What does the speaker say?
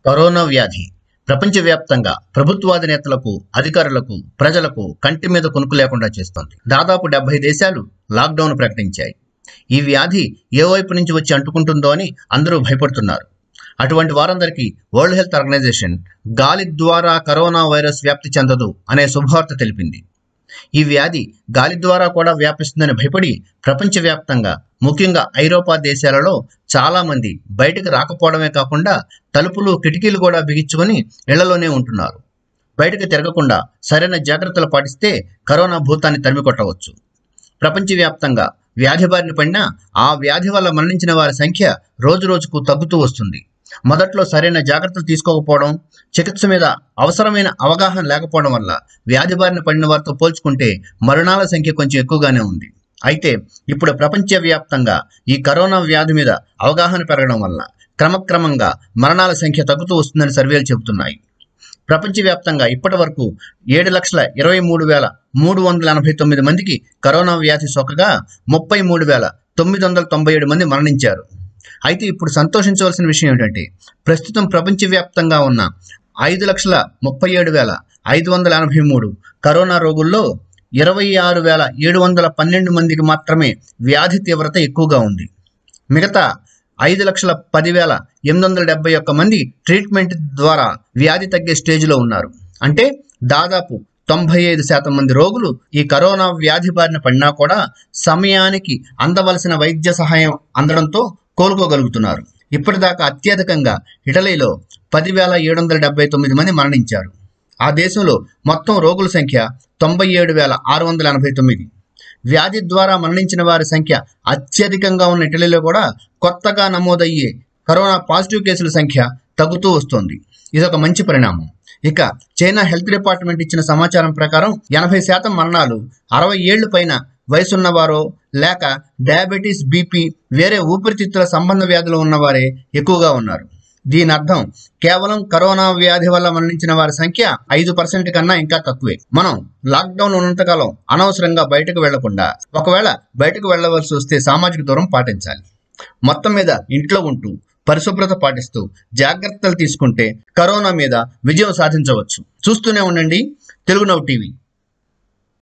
corona వ్యాధి ప్రపంచవ్యాప్తంగా ప్రభుత్వాధినేతలకు అధికారులకు ప్రజలకు కంటి మీద కొనుక్కు లేకుండా చేస్తోంది దాదాపు డెబ్బై దేశాలు లాక్డౌన్ ప్రకటించాయి ఈ వ్యాధి ఏ వైపు నుంచి వచ్చి అంటుకుంటుందో అని అందరూ భయపడుతున్నారు అటువంటి వారందరికీ వరల్డ్ హెల్త్ ఆర్గనైజేషన్ గాలి ద్వారా కరోనా వైరస్ వ్యాప్తి చెందదు అనే శుభవార్త తెలిపింది ఈ వ్యాధి గాలి ద్వారా కూడా వ్యాపిస్తుందని భయపడి ప్రపంచవ్యాప్తంగా ముఖ్యంగా ఐరోపా దేశాలలో చాలా మంది బయటకు రాకపోవడమే కాకుండా తలుపులు కిటికీలు కూడా బిగించుకొని ఇళ్లలోనే ఉంటున్నారు బయటకు తిరగకుండా సరైన జాగ్రత్తలు పాటిస్తే కరోనా భూతాన్ని తరిమి కొట్టవచ్చు ప్రపంచవ్యాప్తంగా వ్యాధి బారిన పడినా ఆ వ్యాధి వల్ల మరణించిన వారి సంఖ్య రోజు రోజుకు తగ్గుతూ వస్తుంది మొదట్లో సరైన జాగ్రత్తలు తీసుకోకపోవడం చికిత్స మీద అవసరమైన అవగాహన లేకపోవడం వల్ల వ్యాధి బారిన పడిన వారితో పోల్చుకుంటే మరణాల సంఖ్య కొంచెం ఎక్కువగానే ఉంది అయితే ఇప్పుడు ప్రపంచవ్యాప్తంగా ఈ కరోనా వ్యాధి మీద అవగాహన పెరగడం వల్ల క్రమక్రమంగా మరణాల సంఖ్య తగ్గుతూ వస్తుందని సర్వేలు చెబుతున్నాయి ప్రపంచవ్యాప్తంగా ఇప్పటి వరకు ఏడు లక్షల ఇరవై మూడు వేల మూడు వందల ఎనభై తొమ్మిది మందికి కరోనా వ్యాధి సోకగా ముప్పై మూడు వేల తొమ్మిది వందల తొంభై ఏడు మంది మరణించారు అయితే ఇప్పుడు సంతోషించవలసిన విషయం ఏంటంటే ప్రస్తుతం ప్రపంచవ్యాప్తంగా ఉన్న ఐదు లక్షల ముప్పై ఏడు వేల ఐదు వందల ఎనభై మూడు కరోనా రోగుల్లో ఇరవై ఆరు వేల ఏడు వందల పన్నెండు మందికి మాత్రమే వ్యాధి తీవ్రత ఎక్కువగా ఉంది మిగతా ఐదు లక్షల పదివేల ఎనిమిది వందల డెబ్బై ఒక్క మంది ట్రీట్మెంట్ ద్వారా వ్యాధి తగ్గే స్టేజ్లో ఉన్నారు అంటే దాదాపు తొంభై ఐదు శాతం మంది రోగులు ఈ కరోనా వ్యాధి బారిన పడినా కూడా సమయానికి అందవలసిన వైద్య సహాయం అందడంతో కోలుకోగలుగుతున్నారు ఇప్పటిదాకా అత్యధికంగా ఇటలీలో పదివేల ఏడు వందల డెబ్బై తొమ్మిది మంది మరణించారు ఆ దేశంలో మొత్తం రోగుల సంఖ్య తొంభై ఏడు వేల ఆరు వందల ఎనభై తొమ్మిది వ్యాధి ద్వారా మరణించిన వారి సంఖ్య అత్యధికంగా ఉన్న ఇటలీలో కూడా కొత్తగా నమోదయ్యే కరోనా పాజిటివ్ కేసుల సంఖ్య తగ్గుతూ వస్తోంది ఇదొక మంచి పరిణామం ఇక చైనా హెల్త్ డిపార్ట్మెంట్ ఇచ్చిన సమాచారం ప్రకారం ఎనభై శాతం మరణాలు అరవై ఏళ్లు పైన వయసున్నవారో లేక డయాబెటీస్ బీపీ వేరే ఊపిరితిత్తుల సంబంధ వ్యాధులు ఉన్నవారే ఎక్కువగా ఉన్నారు దీని అర్థం కేవలం కరోనా వ్యాధి వల్ల మరణించిన వారి సంఖ్య ఐదు పర్సెంట్ కన్నా ఇంకా తక్కువే మనం లాక్డౌన్ ఉన్నంతకాలం అనవసరంగా బయటకు వెళ్లకుండా ఒకవేళ బయటకు వెళ్ళవలసి వస్తే సామాజిక దూరం పాటించాలి మొత్తం మీద ఇంట్లో ఉంటూ పరిశుభ్రత పాటిస్తూ జాగ్రత్తలు తీసుకుంటే కరోనా మీద విజయం సాధించవచ్చు చూస్తూనే ఉండండి తెలుగు నవ్ టీవీ